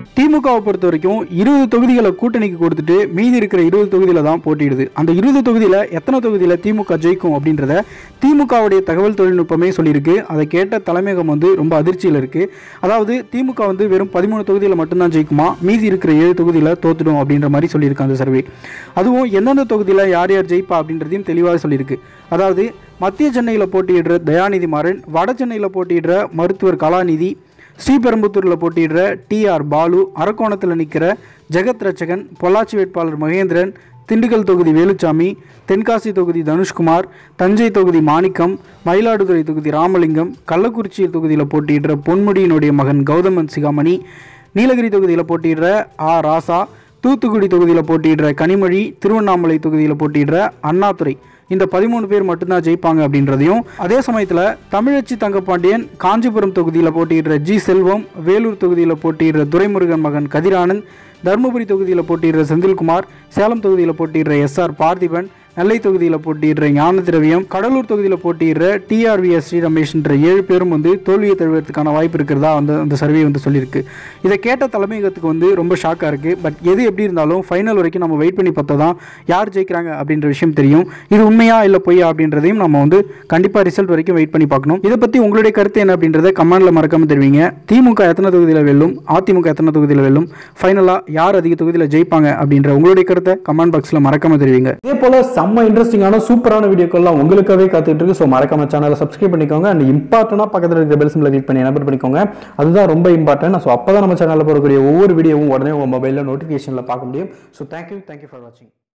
திமுகவை பொறுத்த வரைக்கும் இருபது தொகுதிகளை கூட்டணிக்கு கொடுத்துட்டு மீதி இருக்கிற இருபது தொகுதியில தான் போட்டியிடுது அந்த இருபது தொகுதியில எத்தனை தொகுதியில திமுக ஜெயிக்கும் அப்படின்றத திமுகவுடைய தகவல் தொழில்நுட்பமே சொல்லியிருக்கு அதை கேட்ட தலைமையகம் வந்து ரொம்ப அதிர்ச்சியில் இருக்கு அதாவது திமுக வந்து வெறும் பதிமூணு தொகுதியில் மட்டும்தான் ஜெயிக்குமா மீதி இருக்கிற ஏழு தொகுதியில் தோத்துடும் அப்படின்ற மாதிரி சொல்லியிருக்கு அந்த சர்வே அதுவும் எந்தெந்த தொகுதியில் யார் யார் ஜெயிப்பா அப்படின்றதையும் தெளிவாக சொல்லியிருக்கு அதாவது மத்திய சென்னையில் போட்டியிடுற தயாநிதி மாறன் வட சென்னையில் போட்டியிடுற மருத்துவர் கலாநிதி ஸ்ரீபெரும்புத்தூரில் போட்டியிடுற டிஆர் பாலு அரக்கோணத்தில் நிற்கிற ஜெகத் ரட்சகன் பொள்ளாச்சி வேட்பாளர் மகேந்திரன் திண்டுக்கல் தொகுதி வேலுச்சாமி தென்காசி தொகுதி தனுஷ்குமார் தஞ்சை தொகுதி மாணிக்கம் மயிலாடுதுறை தொகுதி ராமலிங்கம் கள்ளக்குறிச்சி தொகுதியில் போட்டியிடுற பொன்முடியினுடைய மகன் கௌதமன் சிகாமணி நீலகிரி தொகுதியில் போட்டியிடுற ஆ ராசா தூத்துக்குடி தொகுதியில் போட்டியிடுற கனிமொழி திருவண்ணாமலை தொகுதியில் போட்டியிடுற அண்ணாதுரை இந்த பதிமூணு பேர் மட்டும்தான் ஜெயிப்பாங்க அப்படின்றதையும் அதே சமயத்தில் தமிழச்சி தங்கப்பாண்டியன் காஞ்சிபுரம் தொகுதியில் போட்டியிடுற ஜி செல்வம் வேலூர் தொகுதியில் போட்டியிடுற துரைமுருகன் மகன் கதிரானந்த் தருமபுரி தொகுதியில் போட்டியிடுற செந்தில்குமார் சேலம் தொகுதியில் போட்டியிடுற எஸ்ஆர் பார்த்திபன் நெல்லை தொகுதியில் போட்டியிடுற ஞான திரவியம் கடலூர் தொகுதியில் போட்டியிடுற டிஆர்விஎஸ் ஸ்ரீ ரமேஷ்ன்ற ஏழு பேரும் வந்து தோல்வியை தழுவதற்கான வாய்ப்பு இருக்கிறதா அந்த அந்த சர்வே வந்து சொல்லியிருக்கு இதை கேட்ட தலைமையகத்துக்கு வந்து ரொம்ப ஷாக்காக இருக்குது பட் எது எப்படி இருந்தாலும் ஃபைனல் வரைக்கும் நம்ம வெயிட் பண்ணி பார்த்தா தான் யார் ஜெயிக்கிறாங்க அப்படின்ற விஷயம் தெரியும் இது உண்மையா இல்லை பொய்யா அப்படின்றதையும் நம்ம வந்து கண்டிப்பாக ரிசல்ட் வரைக்கும் வெயிட் பண்ணி பார்க்கணும் இதை பற்றி உங்களுடைய கருத்து என்ன அப்படின்றத கமெண்ட்ல மறக்காம தெரிவிங்க திமுக எத்தனை தொகுதியில் வெல்லும் அதிமுக எத்தனை தொகுதியில் வெல்லும் ஃபைனலாக யார் அதிக தொகுதியில் ஜெயிப்பாங்க அப்படின்ற உங்களுடைய கருத்தை கமெண்ட் பாக்ஸில் மறக்காம தெரிவிங்க இதே போல செம்ம இன்ட்ரெஸ்டிங்கான சூப்பரான வீடியோக்கள்லாம் உங்களுக்காகவே காத்துட்டு இருக்கு ஸோ மறக்காம சேனலை சப்ஸ்கிரைப் பண்ணிக்கோங்க அண்ட் இம்பார்ட்டனாக பக்கத்தில் இருக்கிற பெல் சிம்பிளை கிளிக் பண்ணி எனபிள் பண்ணிக்கோங்க அதுதான் ரொம்ப இம்பார்ட்டன்ட் ஸோ அப்போ தான் நம்ம சேனலில் போடக்கூடிய ஒவ்வொரு வீடியோவும் உடனே உங்கள் மொபைலில் நோட்டிஃபிகேஷனில் பார்க்க முடியும் ஸோ தேங்க்யூ தேங்க்யூ ஃபார் வாட்சிங்